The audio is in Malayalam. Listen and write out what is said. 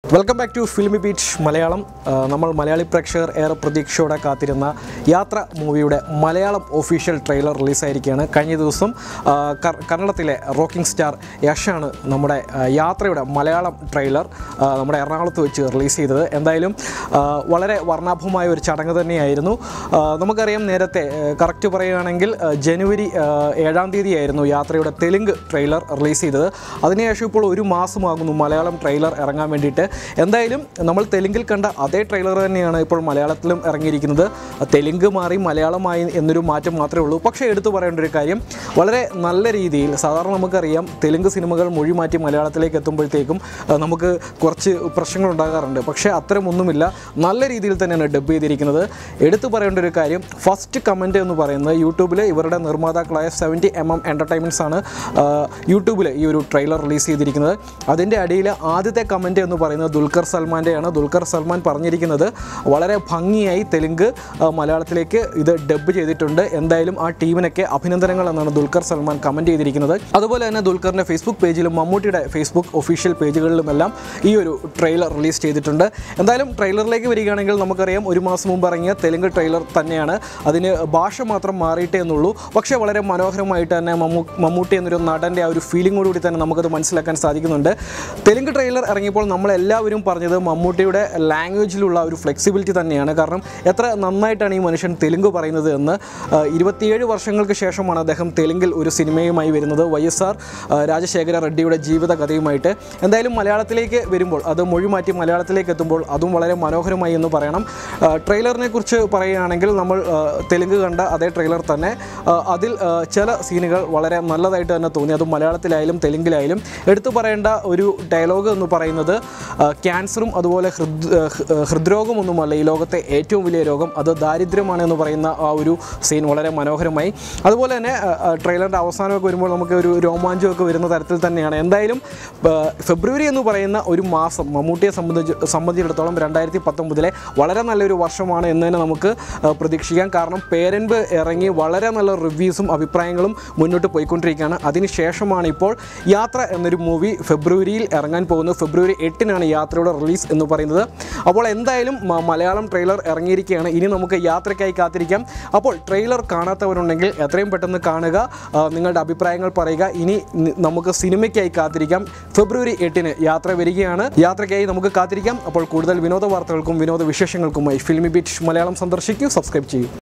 welcome back to filmy beach Malayalam ആ, നമ്മൾ മലയാളി പ്രേക്ഷകർ ഏറെ പ്രതീക്ഷയോടെ കാത്തിരുന്ന യാത്ര മൂവിയുടെ മലയാളം ഒഫീഷ്യൽ ട്രെയിലർ റിലീസായിരിക്കുകയാണ് കഴിഞ്ഞ ദിവസം ആ, കർ- കന്നഡത്തിലെ റോക്കിംഗ് സ്റ്റാർ യഷാണ് നമ്മുടെ ആ, യാത്രയുടെ മലയാളം ട്രെയിലർ ആ, നമ്മുടെ എറണാകുളത്ത് വെച്ച് റിലീസ് ചെയ്തത് എന്തായാലും ആ, വളരെ വർണ്ണാഭമായ ഒരു ചടങ്ങ് തന്നെയായിരുന്നു ആ, നമുക്കറിയാം നേരത്തെ കറക്റ്റ് പറയുകയാണെങ്കിൽ ആ, ജനുവരി ആ, ഏഴാം തീയതി ആയിരുന്നു യാത്രയുടെ തെലുങ്ക് ട്രെയിലർ റിലീസ് ചെയ്തത് അതിനുശേഷം ഇപ്പോൾ ഒരു മാസമാകുന്നു മലയാളം ട്രെയിലർ ഇറങ്ങാൻ വേണ്ടിയിട്ട് എന്തായാലും നമ്മൾ തെലുങ്കിൽ കണ്ട അതേ ട്രെയിലർ തന്നെയാണ് ഇപ്പോൾ മലയാളത്തിലും ഇറങ്ങിയിരിക്കുന്നത് തെലുങ്ക് മാറി മലയാളമായി എന്നൊരു മാറ്റം മാത്രമേ ഉള്ളൂ പക്ഷേ എടുത്തു പറയേണ്ട ഒരു കാര്യം വളരെ നല്ല രീതിയിൽ സാധാരണ നമുക്കറിയാം തെലുങ്ക് സിനിമകൾ മൊഴി മാറ്റി മലയാളത്തിലേക്ക് എത്തുമ്പോഴത്തേക്കും ആ, നമുക്ക് കുറച്ച് പ്രശ്നങ്ങൾ ഉണ്ടാകാറുണ്ട് പക്ഷേ അത്തരമൊന്നുമില്ല നല്ല രീതിയിൽ തന്നെയാണ് ഡബ് ചെയ്തിരിക്കുന്നത് എടുത്തു പറയേണ്ട ഒരു കാര്യം ഫസ്റ്റ് കമൻറ്റ് എന്ന് പറയുന്നത് യൂട്യൂബിൽ ഇവരുടെ നിർമ്മാതാക്കളായ സെവൻറ്റി എം എം എൻ്റർടൈൻമെൻറ്റ്സ് ആണ് യൂട്യൂബിൽ ഈ ഒരു ട്രെയിലർ റിലീസ് ചെയ്തിരിക്കുന്നത് അതിൻ്റെ അടിയിൽ ആദ്യത്തെ കമൻറ്റ് എന്ന് പറയുന്നത് ദുൽഖർ സൽമാൻ്റെയാണ് ദുൽഖർ സൽമാൻ പറഞ്ഞിരിക്കുന്നത് വളരെ ഭംഗിയായി തെലുങ്ക് ആ, മലയാളത്തിലേക്ക് ഇത് ഡബ് ചെയ്തിട്ടുണ്ട് എന്തായാലും ആ ടീമിനൊക്കെ അഭിനന്ദനങ്ങൾ എന്നാണ് ദുൽഖർ സൽമാൻ കമൻറ്റ് ചെയ്തിരിക്കുന്നത് അതുപോലെ തന്നെ ദുൽഖറിൻ്റെ ഫേസ്ബുക്ക് പേജിലും മമ്മൂട്ടിയുടെ ഫേസ്ബുക്ക് ഒഫീഷ്യൽ പേജുകളിലുമെല്ലാം ഈ ഒരു ട്രെയിലർ റിലീസ് ചെയ്തിട്ടുണ്ട് എന്തായാലും ട്രെയിലറിലേക്ക് വരികയാണെങ്കിൽ നമുക്കറിയാം ഒരു മാസം മുമ്പ് ഇറങ്ങിയ തെലുങ്ക് ട്രെയിലർ തന്നെയാണ് അതിന് ഭാഷ മാത്രം മാറിയിട്ടേ എന്നുള്ളൂ പക്ഷേ വളരെ മനോഹരമായിട്ട് തന്നെ മമ്മൂ മമ്മൂട്ടി എന്നൊരു നടൻ്റെ ആ ഒരു ഫീലിങ്ങോടുകൂടി തന്നെ നമുക്കത് മനസ്സിലാക്കാൻ സാധിക്കുന്നുണ്ട് തെലുങ്ക് ട്രെയിലർ ഇറങ്ങിയപ്പോൾ നമ്മളെല്ലാവരും പറഞ്ഞത് മമ്മൂട്ടിയുടെ ലാംഗ്വേജിലുള്ള ഒരു ഫ്ലെക്സിബിലിറ്റി തന്നെയാണ് കാരണം എത്ര നന്നായിട്ടാണ് ഈ മനുഷ്യൻ തെലുങ്ക് പറയുന്നത് എന്ന് ആ, ഇരുപത്തിയേഴ് വർഷങ്ങൾക്ക് ശേഷമാണ് അദ്ദേഹം തെലുങ്കിൽ ഒരു സിനിമയുമായി വരുന്നത് വൈ എസ് ആർ രാജശേഖര റെഡ്ഡിയുടെ ജീവിത കഥയുമായിട്ട് എന്തായാലും മലയാളത്തിലേക്ക് വരുമ്പോൾ അത് മൊഴി മാറ്റി മലയാളത്തിലേക്ക് എത്തുമ്പോൾ അതും വളരെ മനോഹരമായി എന്ന് പറയണം ആ, ട്രെയിലറിനെ കുറിച്ച് പറയുകയാണെങ്കിൽ നമ്മൾ ആ, തെലുങ്ക് കണ്ട അതേ ട്രെയിലർ തന്നെ ആ, അതിൽ ആ, ചില സീനുകൾ വളരെ നല്ലതായിട്ട് തന്നെ തോന്നി അത് മലയാളത്തിലായാലും തെലുങ്കിലായാലും എടുത്തു പറയേണ്ട ഒരു ഡയലോഗ് എന്ന് പറയുന്നത് ആ, ക്യാൻസറും അതുപോലെ ഹൃദ് ആ, ഹൃ- ആ, ഹൃദ്രോഗമൊന്നുമല്ല ഈ ലോകത്തെ ഏറ്റവും വലിയ രോഗം അത് ദാരിദ്ര്യമാണ് എന്ന് പറയുന്ന ആ ഒരു സീൻ വളരെ മനോഹരമായി അതുപോലെ തന്നെ ആ, ആ, ട്രെയിലറിൻ്റെ അവസാനമൊക്കെ വരുമ്പോൾ നമുക്ക് ഒരു രോമാഞ്ചമൊക്കെ വരുന്ന തരത്തിൽ തന്നെയാണ് എന്തായാലും ആ, ഫെബ്രുവരി എന്ന് പറയുന്ന ഒരു മാസം മമ്മൂട്ടിയെ സംബന്ധിച്ച് സംബന്ധിച്ചിടത്തോളം രണ്ടായിരത്തി പത്തൊമ്പതിലെ വളരെ നല്ലൊരു വർഷമാണ് എന്ന് തന്നെ നമുക്ക് ആ, പ്രതീക്ഷിക്കാം കാരണം പേരൻപ് ഇറങ്ങി വളരെ നല്ല റിവ്യൂസും അഭിപ്രായങ്ങളും മുന്നോട്ട് പോയിക്കൊണ്ടിരിക്കുകയാണ് അതിനുശേഷമാണ് ഇപ്പോൾ യാത്ര എന്നൊരു മൂവി ഫെബ്രുവരിയിൽ ഇറങ്ങാൻ പോകുന്നത് ഫെബ്രുവരി എട്ടിനാണ് യാത്രയുടെ റിലീസ് എന്ന് പറയുന്നത് അപ്പോൾ എന്തായാലും മ- മലയാളം ട്രെയിലർ ഇറങ്ങിയിരിക്കുകയാണ് ഇനി നമുക്ക് യാത്രയ്ക്കായി കാത്തിരിക്കാം അപ്പോൾ ട്രെയിലർ കാണാത്തവരുണ്ടെങ്കിൽ എത്രയും പെട്ടെന്ന് കാണുക ആ, നിങ്ങളുടെ അഭിപ്രായങ്ങൾ പറയുക ഇനി നി- നമുക്ക് സിനിമയ്ക്കായി കാത്തിരിക്കാം ഫെബ്രുവരി എട്ടിന് യാത്ര വരികയാണ് യാത്രയ്ക്കായി നമുക്ക് കാത്തിരിക്കാം അപ്പോൾ കൂടുതൽ വിനോദ വാർത്തകൾക്കും വിനോദ വിശേഷങ്ങൾക്കുമായി ഫിലിമി ബീറ്റ് മലയാളം സന്ദർശിക്കൂ സബ്സ്ക്രൈബ് ചെയ്യൂ